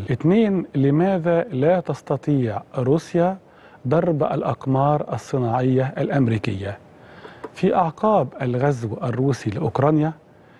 اثنين لماذا لا تستطيع روسيا ضرب الأقمار الصناعية الأمريكية في أعقاب الغزو الروسي لأوكرانيا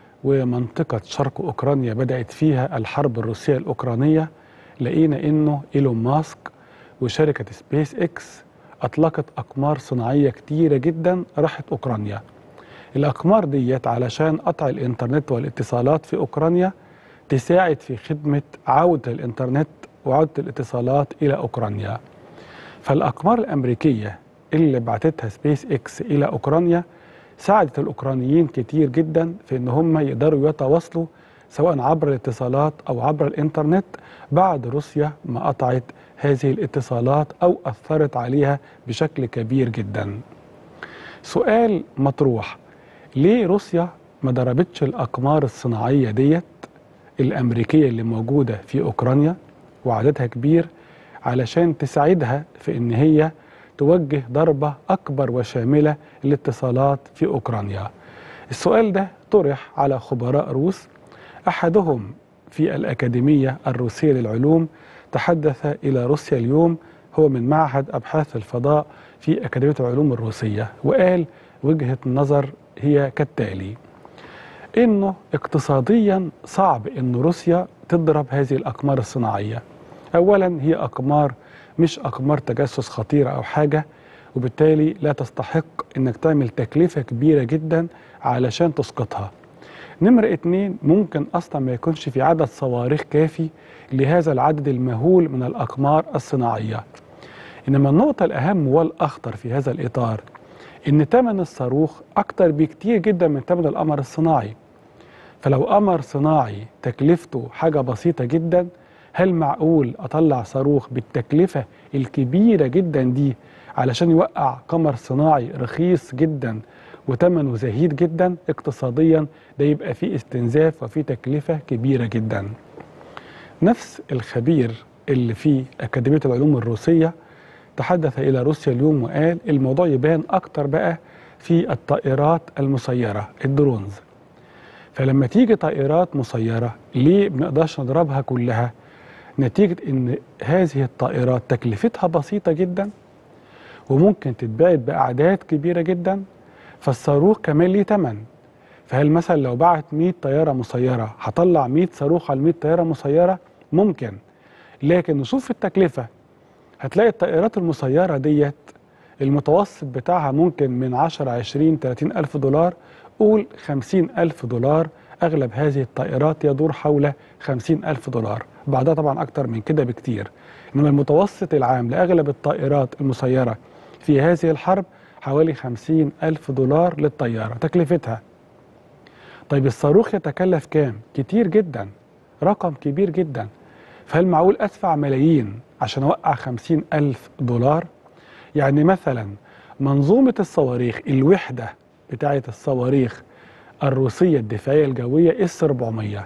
ومنطقة شرق أوكرانيا بدأت فيها الحرب الروسية الأوكرانية لقينا إنه إيلون ماسك وشركة سبيس إكس أطلقت أقمار صناعية كتيرة جدا راحت أوكرانيا الأقمار ديت علشان قطع الإنترنت والاتصالات في أوكرانيا تساعد في خدمة عودة الإنترنت وعودة الاتصالات إلى أوكرانيا فالأقمار الأمريكية اللي بعتتها سبيس إكس إلى أوكرانيا ساعدت الأوكرانيين كتير جدا في إن هم يقدروا يتواصلوا سواء عبر الاتصالات أو عبر الإنترنت بعد روسيا ما قطعت هذه الاتصالات أو أثرت عليها بشكل كبير جدا سؤال مطروح ليه روسيا ما ضربتش الأقمار الصناعية ديت الأمريكية اللي موجودة في أوكرانيا وعددها كبير علشان تساعدها في إن هي توجه ضربة أكبر وشاملة للاتصالات في أوكرانيا السؤال ده طرح على خبراء روس أحدهم في الأكاديمية الروسية للعلوم تحدث إلى روسيا اليوم هو من معهد أبحاث الفضاء في أكاديمية العلوم الروسية وقال وجهة النظر هي كالتالي إنه اقتصاديا صعب إن روسيا تضرب هذه الأقمار الصناعية أولا هي أقمار مش أقمار تجسس خطيرة أو حاجة وبالتالي لا تستحق إنك تعمل تكلفة كبيرة جدا علشان تسقطها نمرة اتنين ممكن أصلا ما يكونش في عدد صواريخ كافي لهذا العدد المهول من الأقمار الصناعية إنما النقطة الأهم والأخطر في هذا الإطار إن ثمن الصاروخ أكتر بكتير جدا من ثمن القمر الصناعي فلو قمر صناعي تكلفته حاجة بسيطة جدا هل معقول أطلع صاروخ بالتكلفة الكبيرة جدا دي علشان يوقع قمر صناعي رخيص جدا وثمنه زهيد جدا اقتصاديا ده يبقى فيه استنزاف وفيه تكلفة كبيرة جدا نفس الخبير اللي في أكاديمية العلوم الروسية تحدث إلى روسيا اليوم وقال الموضوع يبان أكتر بقى في الطائرات المسيرة الدرونز فلما تيجي طائرات مسيرة ليه بنقدرش نضربها كلها نتيجة ان هذه الطائرات تكلفتها بسيطة جدا وممكن تتباعد بأعداد كبيرة جدا فالصاروخ كمان ليه تمن فهل مثلا لو بعت 100 طيارة مسيرة هطلع 100 صاروخ على 100 طيارة مسيرة ممكن لكن نشوف التكلفة هتلاقي الطائرات المسيرة ديت المتوسط بتاعها ممكن من 10 20 30 ألف دولار قول 50 ألف دولار أغلب هذه الطائرات يدور حول 50 ألف دولار بعدها طبعا أكتر من كده بكتير إنما المتوسط العام لأغلب الطائرات المسيرة في هذه الحرب حوالي 50 ألف دولار للطيارة تكلفتها طيب الصاروخ يتكلف كام؟ كتير جدا رقم كبير جدا فهل معقول أدفع ملايين عشان أوقع 50 ألف دولار؟ يعني مثلا منظومة الصواريخ الوحدة بتاعة الصواريخ الروسية الدفاعية الجوية اس 400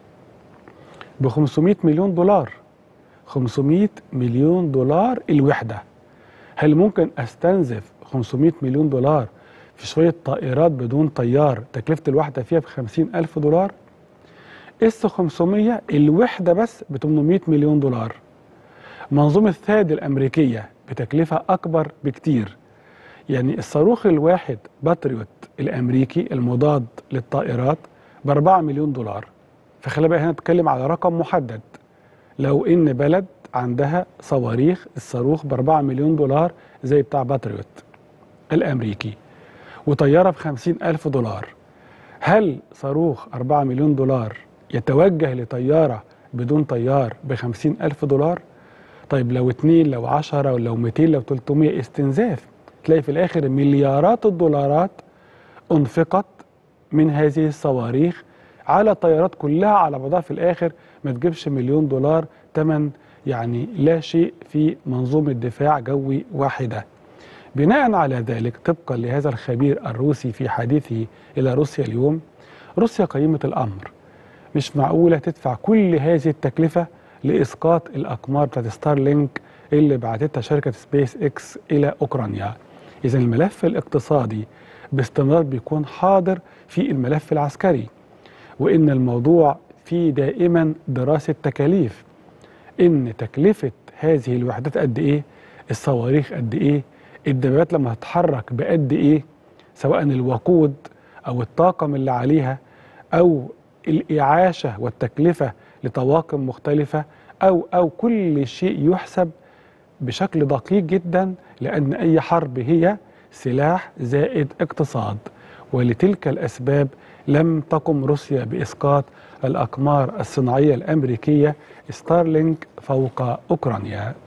ب 500 مليون دولار 500 مليون دولار الوحدة هل ممكن استنزف 500 مليون دولار في شوية طائرات بدون طيار تكلفة الواحدة فيها ب 50 ألف دولار اس 500 الوحدة بس ب 800 مليون دولار منظومة ثاد الأمريكية بتكلفة أكبر بكتير يعني الصاروخ الواحد باتريوت الامريكي المضاد للطائرات ب 4 مليون دولار فخلي بقى هنا نتكلم على رقم محدد لو ان بلد عندها صواريخ الصاروخ ب 4 مليون دولار زي بتاع باتريوت الامريكي وطياره ب 50 الف دولار هل صاروخ 4 مليون دولار يتوجه لطياره بدون طيار ب 50 الف دولار طيب لو اتنين لو 10 لو 200 لو 300 استنزاف تلاقي في الاخر مليارات الدولارات انفقت من هذه الصواريخ على الطيارات كلها على بعضها في الاخر ما تجيبش مليون دولار ثمن يعني لا شيء في منظومه دفاع جوي واحده. بناء على ذلك طبقا لهذا الخبير الروسي في حديثه الى روسيا اليوم روسيا قيمه الامر مش معقوله تدفع كل هذه التكلفه لاسقاط الاقمار بتاعت ستارلينك اللي بعتتها شركه سبيس اكس الى اوكرانيا. إذا الملف الاقتصادي باستمرار بيكون حاضر في الملف العسكري وإن الموضوع فيه دائما دراسة تكاليف ان تكلفه هذه الوحدات قد ايه الصواريخ قد ايه الدبابات لما هتتحرك بقد ايه سواء الوقود او الطاقم اللي عليها او الاعاشه والتكلفه لطواقم مختلفه او او كل شيء يحسب بشكل دقيق جدا لان اي حرب هي سلاح زائد اقتصاد ولتلك الاسباب لم تقم روسيا باسقاط الاقمار الصناعيه الامريكيه ستارلينك فوق اوكرانيا